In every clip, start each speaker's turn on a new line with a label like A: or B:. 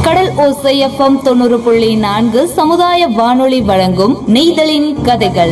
A: கடல் ஓசை எஃப்எம் தொண்ணூறு புள்ளி நான்கு சமுதாய வானொலி வழங்கும் நெய்தலின் கதைகள்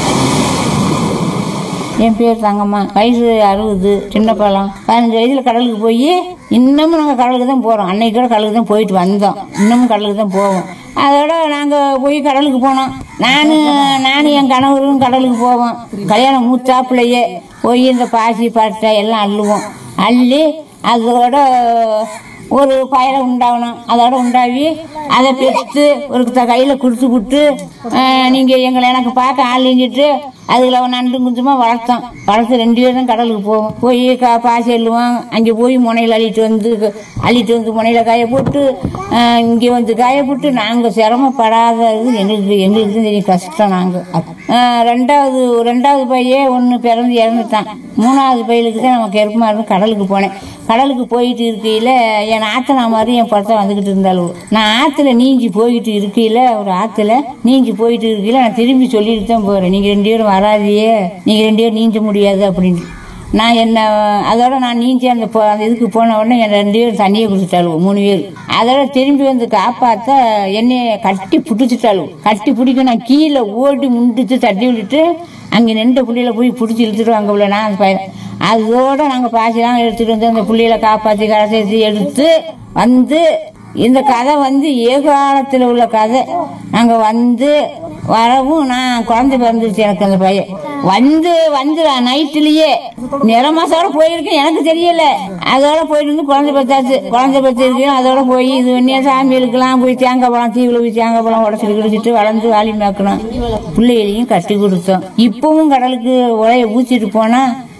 B: என் பேர் தங்கம்மா வயசு அறுபது சின்ன பழம் பதினஞ்சு வயசுல கடலுக்கு போய் இன்னமும் நாங்கள் கடலுக்கு தான் போகிறோம் அன்னைக்கு கூட கடலுக்கு தான் போயிட்டு வந்தோம் இன்னமும் கடலுக்கு தான் போவோம் அதோட நாங்கள் போய் கடலுக்கு போனோம் நான் நானும் என் கணவரும் கடலுக்கு போவோம் கல்யாணம் மூத்தாப்புலையே போய் இந்த பாசி பட்டை எல்லாம் அள்ளுவோம் அள்ளி அதோட ஒரு பயலை உண்டாகணும் அதோட உண்டாகி அதை பெற்று ஒரு கையில் கொடுத்து விட்டு நீங்கள் எங்களை எனக்கு பார்க்க ஆள் இல்லைஞ்சிட்டு அதில் நண்டு குஞ்சமாக வளர்த்தோம் வளர்த்து ரெண்டு பேரும் கடலுக்கு போவோம் போய் கா பாசி அள்ளுவோம் அங்கே போய் முனையில் அள்ளிட்டு வந்து அள்ளிட்டு வந்து முனையில் காய போட்டு இங்கே வந்து காய போட்டு நாங்கள் சிரமப்படாதது எங்களுக்கு எங்களுக்கு தான் தெரியும் கஷ்டம் நாங்கள் ரெண்டாவது ரெண்டாவது பையன் ஒன்று பிறந்து இறந்துட்டான் மூணாவது பையலுக்கு தான் நம்ம கெருப்பமாக இருந்து கடலுக்கு போனேன் கடலுக்கு போயிட்டு இருக்கையில் என் ஆத்தனா மாதிரி என் படத்தை வந்துக்கிட்டு இருந்தாலும் நான் ஆற்றுல நீஞ்சி போயிட்டு இருக்கையில் ஒரு ஆற்றுல நீஞ்சி போயிட்டு இருக்கையில் நான் திரும்பி சொல்லிட்டு தான் போகிறேன் நீங்கள் ரெண்டு பேரும் வராதியே நீங்கள் ரெண்டு பேரும் நீஞ்ச முடியாது அப்படின்னு நான் என்ன அதோட நான் நீஞ்சி அந்த போ- அந்த இதுக்கு போன உடனே என் ரெண்டு பேரும் தண்ணியை குடிச்சிட்டாளுவோம் மூணு பேர் அதோட திரும்பி வந்து காப்பாற்ற என்னைய கட்டி பிடிச்சிட்டாளுவோம் கட்டி பிடிக்க நான் கீழே ஓடி முண்டிச்சு தட்டி விட்டுட்டு அங்கே நின்ற புள்ளையில போய் பிடிச்சி இழுத்துட்டு அங்கே உள்ள நான் அந்த பையன் அதோட நாங்கள் பாசிலாம் எடுத்துட்டு வந்து அந்த புள்ளையில காப்பாற்றி கரை சேர்த்து எடுத்து வந்து இந்த கதை வந்து ஏகாலத்தில் உள்ள கதை நாங்கள் வந்து வரவும் நான் குழந்தை பிறந்துருச்சு எனக்கு அந்த பையன் வந்து வந்து நைட்டுலயே நிறமாசோட போயிருக்கேன் எனக்கு தெரியல அதோட போயிட்டு வந்து குழந்தை பெற்றாச்சு குழந்தை பெற்றிருக்கேன் அதோட போய் இது பண்ணி சாமிகளுக்கெல்லாம் போய் தேங்காய் பழம் தீவில் போய் தேங்காய் பழம் உடச்சிட்டு கிடச்சிட்டு வளர்ந்து வாலி மேக்கணும் பிள்ளைகளையும் கட்டி கொடுத்தோம் இப்பவும் கடலுக்கு உலைய ஊச்சிட்டு போனா